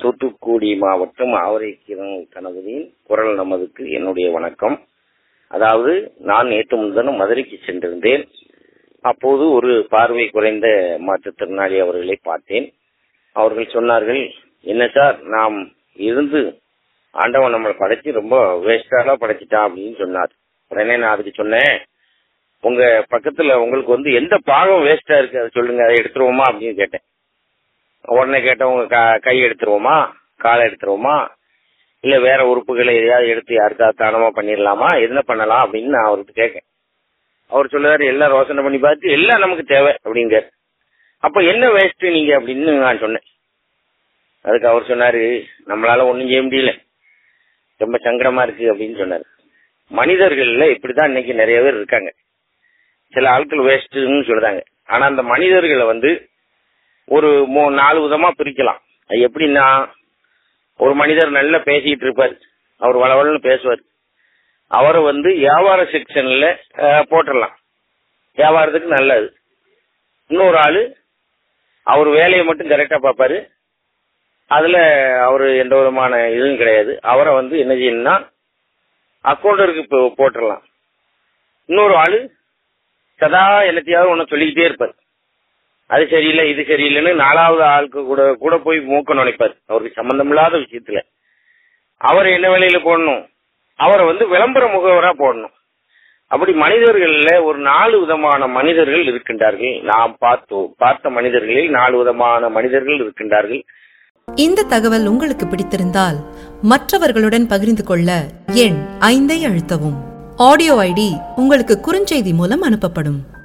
தூத்துக்குடி மாவட்டம் ஆவரைக்கிரம் கணபதியின் குரல் நமதுக்கு என்னுடைய வணக்கம் அதாவது நான் நேற்று முன்தினம் மதுரைக்கு சென்றிருந்தேன் அப்போது ஒரு பார்வை குறைந்த மாற்றுத்திறனாளி அவர்களை பார்த்தேன் அவர்கள் சொன்னார்கள் என்ன சார் நாம் இருந்து ஆண்டவன் நம்மளை படைச்சு ரொம்ப வேஸ்டாக படைச்சிட்டான் அப்படின்னு சொன்னார் உடனே நான் அதுக்கு சொன்னேன் உங்க பக்கத்துல உங்களுக்கு வந்து எந்த பாகம் வேஸ்டா இருக்கு அதை சொல்லுங்க அதை எடுத்துருவோமா அப்படின்னு கேட்டேன் உடனே கேட்டவங்க க- கை எடுத்துருவோமா காலை எடுத்துருவோமா இல்ல வேற உறுப்புகளை எதையாவது எடுத்து யாருக்காவது தானமா பண்ணிடலாமா என்ன பண்ணலாம் அப்படின்னு நான் அவர்கிட்ட கேட்கேன் அவர் சொல்லுவாரு எல்லாம் ரோசனை பண்ணி பார்த்து எல்லாம் நமக்கு தேவை அப்படிங்கார் அப்ப என்ன வேஸ்ட் நீங்க அப்படின்னு நான் சொன்னேன் அதுக்கு அவர் சொன்னாரு நம்மளால ஒண்ணும் செய்ய முடியல ரொம்ப சங்கடமா இருக்கு அப்படின்னு சொன்னாரு மனிதர்கள்ல இப்படிதான் இன்னைக்கு நிறைய பேர் இருக்காங்க சில ஆட்கள் வேஸ்ட்னு சொல்றாங்க ஆனா அந்த மனிதர்களை வந்து ஒரு மூ- நாலு விதமா பிரிக்கலாம் அது எப்படின்னா ஒரு மனிதர் நல்லா பேசிட்டு இருப்பார் அவர் வளவலன்னு பேசுவார் அவரை வந்து வியாபார செக்ஷன்ல போட்டுடலாம் வியாபாரத்துக்கு நல்லது இன்னொரு ஆளு அவர் வேலையை மட்டும் கரெக்டா பார்ப்பாரு அதுல அவரு எந்த விதமான இதுவும் கிடையாது அவரை வந்து என்ன செய்யணும்னா அக்கௌண்டருக்கு போ- போட்டுடலாம் இன்னொரு ஆளு சதா எல்லாத்தையாவது ஒன்று சொல்லிக்கிட்டே இருப்பார் அது சரியில்லை இது சரியில்லைன்னு நாலாவது ஆளுக்கு கூட கூட போய் மூக்க நுழைப்பார் அவருக்கு சம்பந்தமில்லாத விஷயத்துல அவரை என்ன வேலையில போடணும் அவரை வந்து விளம்பர முகவரா போடணும் அப்படி மனிதர்கள்ல ஒரு நாலு விதமான மனிதர்கள் இருக்கின்றார்கள் நாம் பார்த்தோம் பார்த்த மனிதர்களில் நாலு விதமான மனிதர்கள் இருக்கின்றார்கள் இந்த தகவல் உங்களுக்கு பிடித்திருந்தால் மற்றவர்களுடன் பகிர்ந்து கொள்ள எண் ஐந்தை அழுத்தவும் ஆடியோ ஐடி உங்களுக்கு குறுஞ்செய்தி மூலம் அனுப்பப்படும்